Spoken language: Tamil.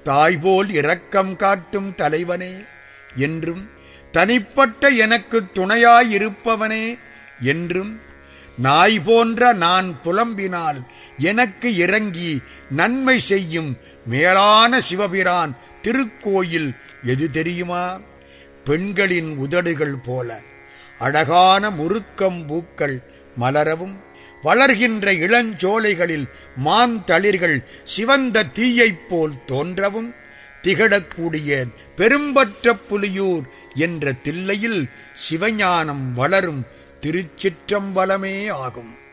தாய்போல் இரக்கம் காட்டும் தலைவனே என்றும் தனிப்பட்ட எனக்கு துணையாயிருப்பவனே என்றும் நாய் போன்ற நான் புலம்பினால் எனக்கு இறங்கி நன்மை செய்யும் மேலான சிவபிரான் திருக்கோயில் எது தெரியுமா பெண்களின் உதடுகள் போல அழகான முறுக்கம் பூக்கள் மலரவும் வளர்கின்ற இளஞ்சோலைகளில் மாந்தளிர்கள் சிவந்த தீயைப் போல் தோன்றவும் திகழக்கூடிய பெரும்பற்ற புலியூர் என்ற தில்லையில் சிவஞானம் வளரும் திருச்சிற்றம்பலமே ஆகும்